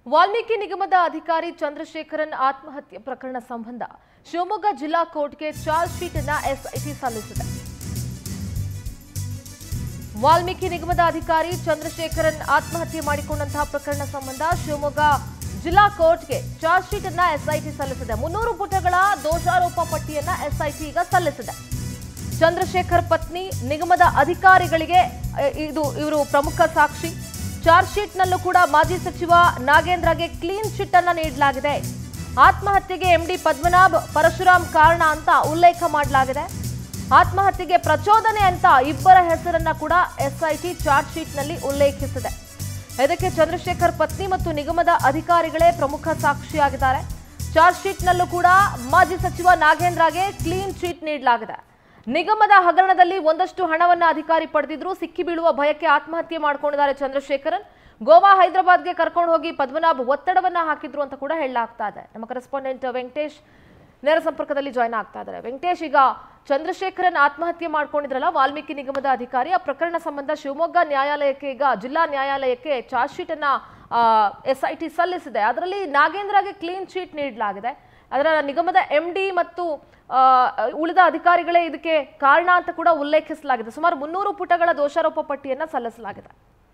ವಾಲ್ಮೀಕಿ ನಿಗಮದ ಅಧಿಕಾರಿ ಚಂದ್ರಶೇಖರನ್ ಆತ್ಮಹತ್ಯೆ ಪ್ರಕರಣ ಸಂಬಂಧ ಶಿವಮೊಗ್ಗ ಜಿಲ್ಲಾ ಕೋರ್ಟ್ಗೆ ಚಾರ್ಜ್ ಶೀಟ್ ಅನ್ನ ಎಸ್ಐಟಿ ಸಲ್ಲಿಸಿದೆ ವಾಲ್ಮೀಕಿ ನಿಗಮದ ಅಧಿಕಾರಿ ಚಂದ್ರಶೇಖರನ್ ಆತ್ಮಹತ್ಯೆ ಮಾಡಿಕೊಂಡಂತಹ ಪ್ರಕರಣ ಸಂಬಂಧ ಶಿವಮೊಗ್ಗ ಜಿಲ್ಲಾ ಕೋರ್ಟ್ಗೆ ಚಾರ್ಜ್ ಶೀಟ್ ಅನ್ನ ಎಸ್ಐಟಿ ಸಲ್ಲಿಸಿದೆ ಮುನ್ನೂರು ಪುಟಗಳ ದೋಷಾರೋಪ ಪಟ್ಟಿಯನ್ನ ಎಸ್ಐಟಿ ಈಗ ಸಲ್ಲಿಸಿದೆ ಚಂದ್ರಶೇಖರ್ ಪತ್ನಿ ನಿಗಮದ ಅಧಿಕಾರಿಗಳಿಗೆ ಅ, ಇದು ಇವರು ಪ್ರಮುಖ ಸಾಕ್ಷಿ ಚಾರ್ಜ್ ಶೀಟ್ನಲ್ಲೂ ಕೂಡ ಮಾಜಿ ಸಚಿವ ನಾಗೇಂದ್ರಗೆ ಕ್ಲೀನ್ ಚಿಟ್ ಅನ್ನ ನೀಡಲಾಗಿದೆ ಆತ್ಮಹತ್ಯೆಗೆ ಎಂಡಿ ಪದ್ಮನಾಭ್ ಪರಶುರಾಮ್ ಕಾರಣ ಅಂತ ಉಲ್ಲೇಖ ಮಾಡಲಾಗಿದೆ ಆತ್ಮಹತ್ಯೆಗೆ ಪ್ರಚೋದನೆ ಅಂತ ಇಬ್ಬರ ಹೆಸರನ್ನ ಕೂಡ ಎಸ್ಐಟಿ ಚಾರ್ಜ್ ಶೀಟ್ನಲ್ಲಿ ಉಲ್ಲೇಖಿಸಿದೆ ಇದಕ್ಕೆ ಚಂದ್ರಶೇಖರ್ ಪತ್ನಿ ಮತ್ತು ನಿಗಮದ ಅಧಿಕಾರಿಗಳೇ ಪ್ರಮುಖ ಸಾಕ್ಷಿಯಾಗಿದ್ದಾರೆ ಚಾರ್ಜ್ ಶೀಟ್ನಲ್ಲೂ ಕೂಡ ಮಾಜಿ ಸಚಿವ ನಾಗೇಂದ್ರಗೆ ಕ್ಲೀನ್ ಚೀಟ್ ನೀಡಲಾಗಿದೆ ನಿಗಮದ ಹಗರಣದಲ್ಲಿ ಒಂದಷ್ಟು ಹಣವನ್ನ ಅಧಿಕಾರಿ ಪಡೆದಿದ್ರು ಸಿಕ್ಕಿ ಬೀಳುವ ಭಯಕ್ಕೆ ಆತ್ಮಹತ್ಯೆ ಮಾಡ್ಕೊಂಡಿದ್ದಾರೆ ಚಂದ್ರಶೇಖರನ್ ಗೋವಾ ಹೈದರಾಬಾದ್ಗೆ ಕರ್ಕೊಂಡು ಹೋಗಿ ಪದ್ಮನಾಭ್ ಒತ್ತಡವನ್ನ ಹಾಕಿದ್ರು ಅಂತ ಕೂಡ ಹೇಳಲಾಗ್ತಾ ಇದೆ ನಮ್ಮ ಕರೆಸ್ಪಾಂಡೆಂಟ್ ವೆಂಕಟೇಶ್ ನೇರ ಸಂಪರ್ಕದಲ್ಲಿ ಜಾಯ್ನ್ ಆಗ್ತಾ ಇದ್ದಾರೆ ವೆಂಕಟೇಶ್ ಈಗ ಚಂದ್ರಶೇಖರನ್ ಆತ್ಮಹತ್ಯೆ ಮಾಡ್ಕೊಂಡಿದ್ರಲ್ಲ ವಾಲ್ಮೀಕಿ ನಿಗಮದ ಅಧಿಕಾರಿ ಆ ಪ್ರಕರಣ ಸಂಬಂಧ ಶಿವಮೊಗ್ಗ ನ್ಯಾಯಾಲಯಕ್ಕೆ ಈಗ ಜಿಲ್ಲಾ ನ್ಯಾಯಾಲಯಕ್ಕೆ ಚಾರ್ಜ್ ಶೀಟ್ ಅನ್ನ ಎಸ್ ಐ ಟಿ ಸಲ್ಲಿಸಿದೆ ಅದರಲ್ಲಿ ನಾಗೇಂದ್ರಗೆ ಕ್ಲೀನ್ ಶೀಟ್ ನೀಡಲಾಗಿದೆ ಅದರ ನಿಗಮದ ಎಂ ಡಿ ಮತ್ತು ಆ, ಉಳಿದ ಅಧಿಕಾರಿಗಳೇ ಇದಕ್ಕೆ ಕಾರಣ ಅಂತ ಕೂಡ ಉಲ್ಲೇಖಿಸಲಾಗಿದೆ ಸುಮಾರು ಮುನ್ನೂರು ಪುಟಗಳ ದೋಷಾರೋಪ ಪಟ್ಟಿಯನ್ನ ಸಲ್ಲಿಸಲಾಗಿದೆ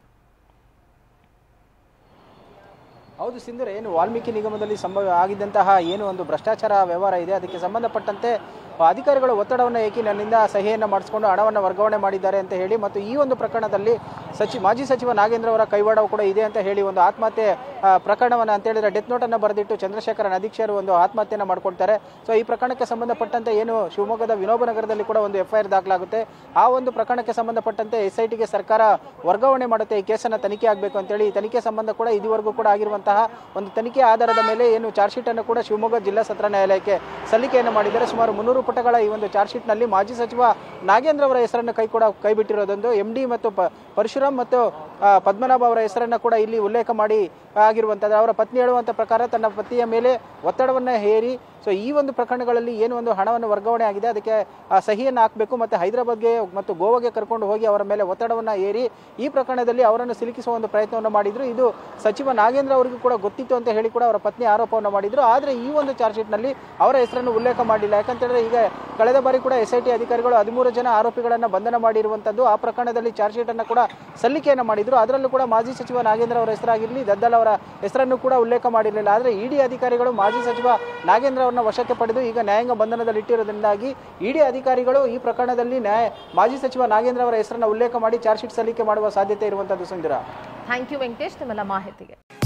ಹೌದು ಸಿಂಧೂರ್ ಏನು ವಾಲ್ಮೀಕಿ ನಿಗಮದಲ್ಲಿ ಸಂಭವ ಆಗಿದ್ದಂತಹ ಏನು ಒಂದು ಭ್ರಷ್ಟಾಚಾರ ವ್ಯವಹಾರ ಇದೆ ಅದಕ್ಕೆ ಸಂಬಂಧಪಟ್ಟಂತೆ ಅಧಿಕಾರಿಗಳು ಒತ್ತಡವನ್ನು ಏಕಿ ನನ್ನಿಂದ ಸಹಿಯನ್ನು ಮಾಡಿಸಿಕೊಂಡು ಹಣವನ್ನು ವರ್ಗಾವಣೆ ಮಾಡಿದ್ದಾರೆ ಅಂತ ಹೇಳಿ ಮತ್ತು ಈ ಒಂದು ಪ್ರಕರಣದಲ್ಲಿ ಸಚಿ ಮಾಜಿ ಸಚಿವ ನಾಗೇಂದ್ರ ಅವರ ಕೈವಾಡವು ಕೂಡ ಇದೆ ಅಂತ ಹೇಳಿ ಒಂದು ಆತ್ಮಹತ್ಯೆ ಆ, ಪ್ರಕರಣವನ್ನು ಅಂತ ಹೇಳಿದ್ರೆ ಡೆತ್ ನೋಟನ್ನು ಬರೆದಿಟ್ಟು ಚಂದ್ರಶೇಖರನ್ ಅಧೀಕ್ಷರು ಒಂದು ಆತ್ಮಹತ್ಯೆಯನ್ನು ಮಾಡ್ಕೊಳ್ತಾರೆ ಸೊ ಈ ಪ್ರಕರಣಕ್ಕೆ ಸಂಬಂಧಪಟ್ಟಂತೆ ಏನು ಶಿವಮೊಗ್ಗದ ವಿನೋಬ ನಗರದಲ್ಲಿ ಕೂಡ ಒಂದು ಎಫ್ಐಆರ್ ದಾಖಲಾಗುತ್ತೆ ಆ ಒಂದು ಪ್ರಕರಣಕ್ಕೆ ಸಂಬಂಧಪಟ್ಟಂತೆ ಎಸ್ ಐ ಟಿಗೆ ಸರ್ಕಾರ ವರ್ಗಾವಣೆ ಮಾಡುತ್ತೆ ಈ ಕೇಸನ್ನು ತನಿಖೆ ಆಗಬೇಕು ಅಂತೇಳಿ ಈ ತನಿಖೆ ಸಂಬಂಧ ಕೂಡ ಇದುವರೆಗೂ ಕೂಡ ಆಗಿರುವಂತಹ ಒಂದು ತನಿಖೆ ಆಧಾರದ ಮೇಲೆ ಏನು ಚಾರ್ಜ್ ಶೀಟ್ ಅನ್ನು ಕೂಡ ಶಿವಮೊಗ್ಗ ಜಿಲ್ಲಾ ಸತ್ರ ನ್ಯಾಯಾಲಯಕ್ಕೆ ಸಲ್ಲಿಕೆಯನ್ನು ಮಾಡಿದ್ದಾರೆ ಸುಮಾರು ಮುನ್ನೂರು ಪುಟಗಳ ಈ ಒಂದು ಚಾರ್ಜ್ ಶೀಟ್ ನಲ್ಲಿ ಮಾಜಿ ಸಚಿವ ನಾಗೇಂದ್ರ ಅವರ ಹೆಸರನ್ನು ಕೈ ಕೂಡ ಕೈ ಬಿಟ್ಟಿರೋದೊಂದು ಎಂ ಡಿ ಮತ್ತು ಪ- ಪರಶುರಾಮ್ ಮತ್ತು ಆ, ಪದ್ಮನಾಭ ಅವರ ಹೆಸರನ್ನ ಕೂಡ ಇಲ್ಲಿ ಉಲ್ಲೇಖ ಮಾಡಿ ಆಗಿರುವಂಥದ್ದು ಅವರ ಪತ್ನಿ ಹೇಳುವಂಥ ಪ್ರಕಾರ ತನ್ನ ಪತಿಯ ಮೇಲೆ ಒತ್ತಡವನ್ನು ಹೇರಿ ಸೊ ಈ ಒಂದು ಪ್ರಕರಣಗಳಲ್ಲಿ ಏನು ಒಂದು ಹಣವನ್ನು ವರ್ಗಾವಣೆ ಆಗಿದೆ ಅದಕ್ಕೆ ಆ ಸಹಿಯನ್ನು ಹಾಕಬೇಕು ಮತ್ತು ಹೈದರಾಬಾದ್ಗೆ ಮತ್ತು ಗೋವಾಗೆ ಕರ್ಕೊಂಡು ಹೋಗಿ ಅವರ ಮೇಲೆ ಒತ್ತಡವನ್ನು ಏರಿ ಈ ಪ್ರಕರಣದಲ್ಲಿ ಅವರನ್ನು ಸಿಲುಕಿಸುವ ಒಂದು ಪ್ರಯತ್ನವನ್ನು ಮಾಡಿದ್ರು ಇದು ಸಚಿವ ನಾಗೇಂದ್ರ ಅವರಿಗೂ ಕೂಡ ಗೊತ್ತಿತ್ತು ಅಂತ ಹೇಳಿ ಕೂಡ ಅವರ ಪತ್ನಿ ಆರೋಪವನ್ನು ಮಾಡಿದ್ರು ಆದರೆ ಈ ಒಂದು ಚಾರ್ಜ್ ಶೀಟ್ನಲ್ಲಿ ಅವರ ಹೆಸರನ್ನು ಉಲ್ಲೇಖ ಮಾಡಿಲ್ಲ ಯಾಕಂತೇಳಿದ್ರೆ ಈಗ ಕಳೆದ ಬಾರಿ ಕೂಡ ಎಸ್ ಐ ಟಿ ಅಧಿಕಾರಿಗಳು ಹದಿಮೂರು ಜನ ಆರೋಪಿಗಳನ್ನು ಬಂಧನ ಮಾಡಿರುವಂಥದ್ದು ಆ ಪ್ರಕರಣದಲ್ಲಿ ಚಾರ್ಜ್ ಶೀಟ್ ಅನ್ನು ಕೂಡ ಸಲ್ಲಿಕೆಯನ್ನು ಮಾಡಿದ್ರು ಅದರಲ್ಲೂ ಕೂಡ ಮಾಜಿ ಸಚಿವ ನಾಗೇಂದ್ರ ಅವರ ಹೆಸರಾಗಿರಲಿ ದದ್ದಲ್ ಅವರ ಹೆಸರನ್ನು ಕೂಡ ಉಲ್ಲೇಖ ಮಾಡಿರಲಿಲ್ಲ ಆದರೆ ಇಡಿ ಅಧಿಕಾರಿಗಳು ಮಾಜಿ ಸಚಿವ ನಾಗೇಂದ್ರ ಅವರನ್ನ ವಶಕ್ಕೆ ಪಡೆದು ಈಗ ನ್ಯಾಯಾಂಗ ಬಂಧನದಲ್ಲಿ ಇಟ್ಟಿರೋದ್ರಿಂದಾಗಿ ಇಡಿ ಅಧಿಕಾರಿಗಳು ಈ ಪ್ರಕರಣದಲ್ಲಿ ನ್ಯಾಯ ಮಾಜಿ ಸಚಿವ ನಾಗೇಂದ್ರ ಅವರ ಹೆಸರನ್ನು ಉಲ್ಲೇಖ ಮಾಡಿ ಚಾರ್ಜ್ ಶೀಟ್ ಸಲ್ಲಿಕೆ ಮಾಡುವ ಸಾಧ್ಯತೆ ಇರುವಂಥದ್ದು ಸುಂದರ ಥ್ಯಾಂಕ್ ಯು ವೆಂಕಟೇಶ್ ನಿಮ್ಮೆಲ್ಲ ಮಾಹಿತಿಗೆ